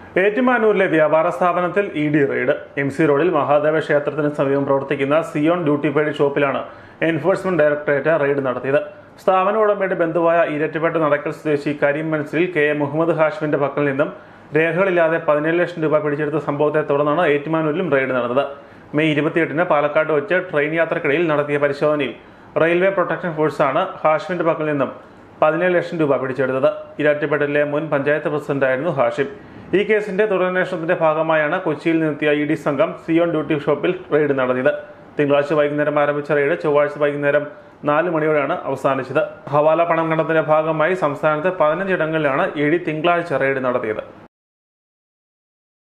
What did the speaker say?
ഏറ്റുമാനൂരിലെ വ്യാപാര സ്ഥാപനത്തിൽ E D raid M C റോഡിൽ മഹാദേവ ക്ഷേത്രത്തിന് സമീപം പ്രവർത്തിക്കുന്ന സിയോൺ ഡ്യൂട്ടി പെയ്ഡ് ഷോപ്പിലാണ് എൻഫോഴ്സ്മെന്റ് ഡയറക്ടറേറ്റ് റെയ്ഡ് നടത്തിയത് സ്ഥാപന ഉടമയുടെ ബന്ധുവായ ഈരറ്റുപേട്ട നടക്കൽ സ്വദേശി കരീം മൻസിലിൽ കെ എ മുഹമ്മദ് ഹാഷിമിന്റെ പക്കൽ നിന്നും രേഖകളില്ലാതെ പതിനേഴ് ലക്ഷം രൂപ പിടിച്ചെടുത്ത സംഭവത്തെ തുടർന്നാണ് ഏറ്റുമാനൂരിലും റെയ്ഡ് നടന്നത് മെയ് ഇരുപത്തിയെട്ടിന് പാലക്കാട് വെച്ച് ട്രെയിൻ യാത്രക്കിടയിൽ നടത്തിയ പരിശോധനയിൽ റെയിൽവേ പ്രൊട്ടക്ഷൻ ഫോഴ്സാണ് ഹാഷിമിന്റെ പക്കൽ നിന്നും പതിനേഴ് ലക്ഷം രൂപ പിടിച്ചെടുത്തത് ഇരാറ്റുപേട്ടയിലെ മുൻ പഞ്ചായത്ത് പ്രസിഡന്റായിരുന്നു ഹാഷിം ഈ കേസിന്റെ തുടരന്വേഷണത്തിന്റെ ഭാഗമായാണ് കൊച്ചിയിൽ നിന്നെത്തിയ ഇ ഡി സംഘം സിയോൺ ഡ്യൂട്ടി ഷോപ്പിൽ റെയ്ഡ് നടത്തിയത് തിങ്കളാഴ്ച വൈകുന്നേരം ആരംഭിച്ച റെയ്ഡ് ചൊവ്വാഴ്ച വൈകുന്നേരം നാല് മണിയോടെയാണ് അവസാനിച്ചത് ഹവാല പണം കണ്ടതിന്റെ ഭാഗമായി സംസ്ഥാനത്ത് പതിനഞ്ചിടങ്ങളിലാണ് ഇ ഡി തിങ്കളാഴ്ച റെയ്ഡ് നടത്തിയത്